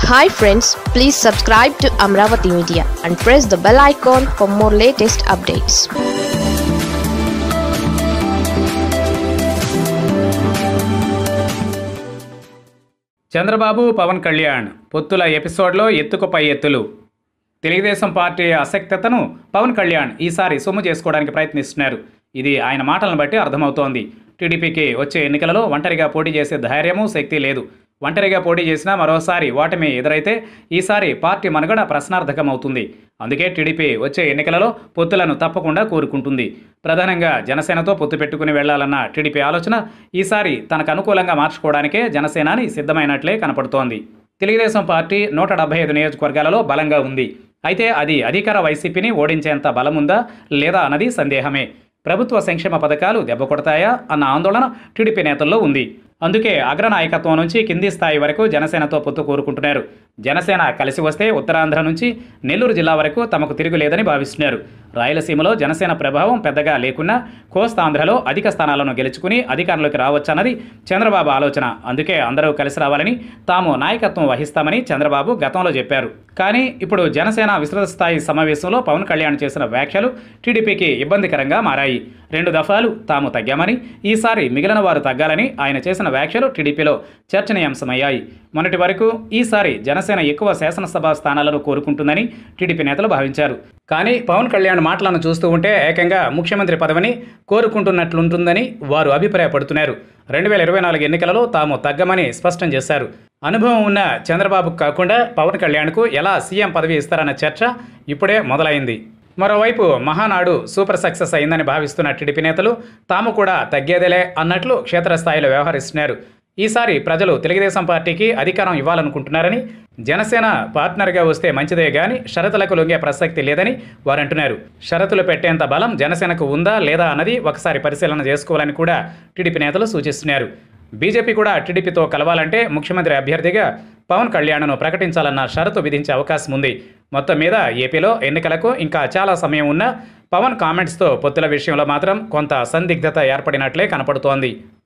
hi friends please subscribe to Amaravati media and press the bell icon for more latest updates Chandrababu Pawan Kalyan పొత్తుల ఎపిసోడ్లో ఎత్తుకు పై ఎత్తులు తెలుగుదేశం పార్టీ అసక్తతను పవన్ కళ్యాణ్ ఈసారి సొమ్ము చేసుకోవడానికి ప్రయత్నిస్తున్నారు ఇది ఆయన మాటలను బట్టి అర్థమవుతోంది టీడీపీకి వచ్చే ఎన్నికలలో ఒంటరిగా పోటీ చేసే ధైర్యము శక్తి లేదు ఒంటరిగా పోటీ చేసినా మరోసారి ఓటమి ఎదురైతే ఈసారి పార్టీ మనుగడ ప్రశ్నార్థకమవుతుంది అందుకే టీడీపీ వచ్చే ఎన్నికలలో పొత్తులను తప్పకుండా కోరుకుంటుంది ప్రధానంగా జనసేనతో పొత్తు పెట్టుకుని వెళ్లాలన్న టీడీపీ ఆలోచన ఈసారి తనకు అనుకూలంగా మార్చుకోవడానికే జనసేనాని సిద్ధమైనట్లే కనపడుతోంది తెలుగుదేశం పార్టీ నూట డెబ్బై ఐదు నియోజకవర్గాలలో బలంగా ఉంది అయితే అది అధికార వైసీపీని ఓడించేంత బలముందా లేదా అన్నది సందేహమే ప్రభుత్వ సంక్షేమ పథకాలు దెబ్బ కొడతాయా అన్న ఆందోళన టీడీపీ నేతల్లో ఉంది అందుకే అగ్రనాయకత్వం నుంచి కింది స్థాయి వరకు జనసేనతో పొత్తు కోరుకుంటున్నారు జనసేన కలిసి వస్తే ఉత్తరాంధ్ర నుంచి నెల్లూరు జిల్లా వరకు తమకు తిరుగులేదని భావిస్తున్నారు రాయలసీమలో జనసేన ప్రభావం పెద్దగా లేకున్నా కోస్తాంధ్రలో అధిక స్థానాలను గెలుచుకుని అధికారంలోకి రావచ్చన్నది చంద్రబాబు ఆలోచన అందుకే అందరూ కలిసి రావాలని తాము నాయకత్వం వహిస్తామని చంద్రబాబు గతంలో చెప్పారు కానీ ఇప్పుడు జనసేన విస్తృత స్థాయి సమావేశంలో పవన్ కళ్యాణ్ చేసిన వ్యాఖ్యలు టీడీపీకి ఇబ్బందికరంగా మారాయి రెండు దఫాలు తాము తగ్గామని ఈసారి మిగిలిన వారు తగ్గాలని ఆయన చేసిన వ్యాఖ్యలు టీడీపీలో చర్చనీయాంశమయ్యాయి మొన్నటి వరకు ఈసారి జనసేన ఎక్కువ శాసనసభ స్థానాలను కోరుకుంటుందని టీడీపీ నేతలు భావించారు కానీ పవన్ కళ్యాణ్ మాటలను చూస్తూ ఉంటే ఏకంగా ముఖ్యమంత్రి పదవిని కోరుకుంటున్నట్లుంటుందని వారు అభిప్రాయపడుతున్నారు రెండు వేల ఇరవై నాలుగు ఎన్నికలలో తాము తగ్గమని స్పష్టం చేశారు అనుభవం ఉన్న చంద్రబాబుకు కాకుండా పవన్ కళ్యాణ్కు ఎలా సీఎం పదవి ఇస్తారన్న చర్చ ఇప్పుడే మొదలైంది మరోవైపు మహానాడు సూపర్ సక్సెస్ అయిందని భావిస్తున్న టీడీపీ నేతలు తాము కూడా తగ్గేదేలే అన్నట్లు క్షేత్రస్థాయిలో వ్యవహరిస్తున్నారు ఈసారి ప్రజలు తెలుగుదేశం పార్టీకి అధికారం ఇవ్వాలనుకుంటున్నారని జనసేన పార్ట్నర్గా వస్తే మంచిదే గాని షరతులకు లొంగే ప్రసక్తి లేదని వారు అంటున్నారు షరతులు పెట్టేంత బలం జనసేనకు ఉందా లేదా అన్నది ఒకసారి పరిశీలన చేసుకోవాలని కూడా టీడీపీ నేతలు సూచిస్తున్నారు బీజేపీ కూడా టీడీపీతో కలవాలంటే ముఖ్యమంత్రి అభ్యర్థిగా పవన్ కళ్యాణ్ను ప్రకటించాలన్న షరతు విధించే అవకాశం ఉంది మొత్తం మీద ఏపీలో ఎన్నికలకు ఇంకా చాలా సమయం ఉన్నా పవన్ కామెంట్స్తో పొత్తుల విషయంలో మాత్రం కొంత సందిగ్ధత ఏర్పడినట్లే కనపడుతోంది